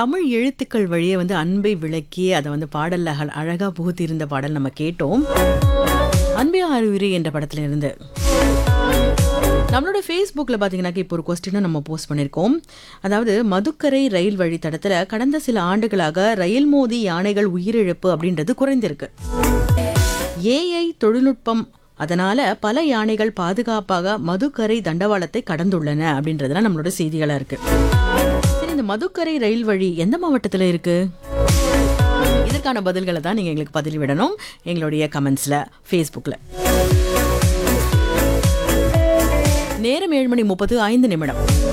தமிழ் எழுத்துக்கள் வழியே வந்து அன்பை விளக்கி அதை வந்து பாடல்ல அழ- அழகா புகுத்தியிருந்த பாடல் நம்ம கேட்டோம் அன்பே அறிவுரை என்ற படத்துல இருந்து நம்மளோட ஃபேஸ்புக்கில் பார்த்தீங்கன்னாக்கா இப்போ ஒரு கொஸ்டினும் நம்ம போஸ்ட் பண்ணியிருக்கோம் அதாவது மதுக்கரை ரயில் வழித்தடத்தில் கடந்த சில ஆண்டுகளாக ரயில் மோதி யானைகள் உயிரிழப்பு அப்படின்றது குறைந்திருக்கு ஏஐ தொழில்நுட்பம் அதனால பல யானைகள் பாதுகாப்பாக மதுக்கரை தண்டவாளத்தை கடந்துள்ளன அப்படின்றதுலாம் நம்மளோட செய்திகளா இருக்கு சரி இந்த மதுக்கரை ரயில் வழி எந்த மாவட்டத்தில் இருக்கு இதற்கான பதில்களை தான் நீங்க எங்களுக்கு பதில் விடணும் எங்களுடைய கமெண்ட்ஸ்ல ஃபேஸ்புக்கில் நேரம் ஏழு மணி முப்பது ஐந்து நிமிடம்